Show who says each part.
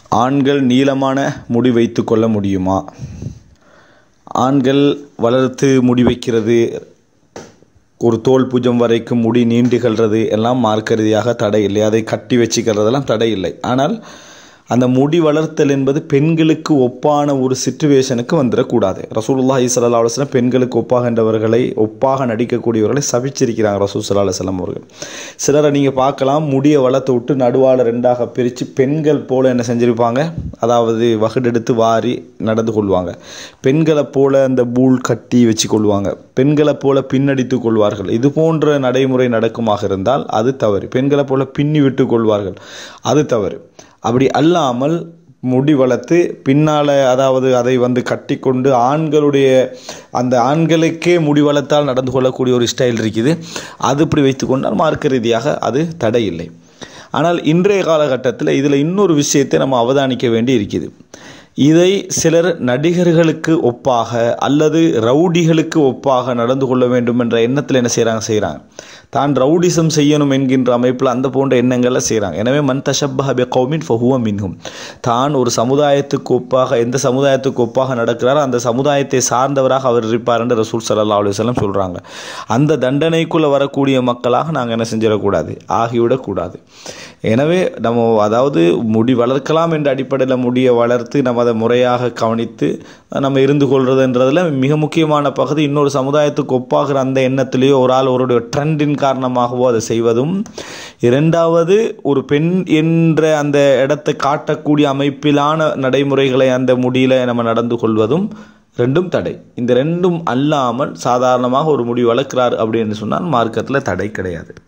Speaker 1: ஆண்கள் நீளமான முடி வைத்து கொள்ள முடியுமா ஆண்கள் வளர்த்து முடி வைக்கிறது ஒரு தோல் புஜம் வரைக்கும் முடி நீண்டுகள்றது எல்லாம் மார்க்க ரீதியாக தடை இல்லை அதை கட்டி வச்சுக்கிறதெல்லாம் தடை இல்லை ஆனால் அந்த முடி வளர்த்தல் என்பது பெண்களுக்கு ஒப்பான ஒரு சிச்சுவேஷனுக்கு வந்துடக்கூடாது ரசூலுல்லாஹி ஸல்லல்லாஹு அலைஹி வஸல்லம் பெண்களுக்கு ஒப்பாகின்றவர்களை ஒப்பாக நடிக்கக்கூடியவர்களை சபிச்சிருக்கிறாங்க ரசூல் ஸல்லல்லாஹு அலைஹி வஸல்லம் அவர்கள் சிலரை நீங்கள் பார்க்கலாம் முடியை வளர்த்து விட்டு நடுவால் ரெண்டாக பிரித்து பெண்கள் போல என்ன செஞ்சுருப்பாங்க அதாவது வகுடெடுத்து வாரி நடந்து கொள்வாங்க பெண்களை போல அந்த பூல் கட்டி வச்சு கொள்வாங்க பெண்களை போல பின்னடித்து கொள்வார்கள் இது போன்ற நடைமுறை நடக்குமாக இருந்தால் அது தவறு பெண்களை போல பின்னி விட்டு கொள்வார்கள் அது தவறு அப்படி அல்லாமல் முடி வளர்த்து பின்னால் அதாவது அதை வந்து கட்டிக்கொண்டு ஆண்களுடைய அந்த ஆண்களுக்கே முடி வளர்த்தால் நடந்து கொள்ளக்கூடிய ஒரு ஸ்டைல் இருக்குது அது இப்படி வைத்துக்கொண்டால் மார்க்க ரீதியாக அது தடை இல்லை ஆனால் இன்றைய காலகட்டத்தில் இதில் இன்னொரு விஷயத்தை நம்ம அவதானிக்க வேண்டி இருக்குது இதை சிலர் நடிகர்களுக்கு ஒப்பாக அல்லது ரவுடிகளுக்கு ஒப்பாக நடந்து கொள்ள வேண்டும் என்ற எண்ணத்தில் என்ன செய்கிறாங்க செய்கிறாங்க தான் ரவுடிசம் செய்யணும் என்கின்ற அமைப்பில் அந்த போன்ற எண்ணங்களை செய்கிறாங்க எனவே மன் தஷப்பஹ பி கௌமின் ஃபஹுவ மின்ஹும் தான் ஒரு சமுதாயத்துக்கு ஒப்பாக எந்த சமுதாயத்துக்கு ஒப்பாக நடக்கிறாரோ அந்த சமுதாயத்தை சார்ந்தவராக அவர் இருப்பார் என்று ரசூல் சல்லா அலுவலம் சொல்கிறாங்க அந்த தண்டனைக்குள்ளே வரக்கூடிய மக்களாக நாங்கள் என்ன செஞ்சிடக்கூடாது ஆகிவிடக்கூடாது எனவே நம்ம அதாவது முடி வளர்க்கலாம் என்ற அடிப்படையில் முடியை வளர்த்து நம்ம அதை முறையாக கவனித்து நம்ம இருந்து கொள்வதுன்றதில் மிக முக்கியமான பகுதி இன்னொரு சமுதாயத்துக்கு ஒப்பாகிற அந்த எண்ணத்திலேயோ ஒரு ஆள் அவருடைய ட்ரெண்டின் காரணமாகவோ அதை செய்வதும் இரண்டாவது ஒரு பெண் என்ற அந்த இடத்தை காட்டக்கூடிய அமைப்பிலான நடைமுறைகளை அந்த முடியில் நம்ம நடந்து கொள்வதும் ரெண்டும் தடை இந்த ரெண்டும் அல்லாமல் சாதாரணமாக ஒரு முடி வளர்க்கிறார் அப்படின்னு சொன்னால் மார்க்கத்தில் தடை கிடையாது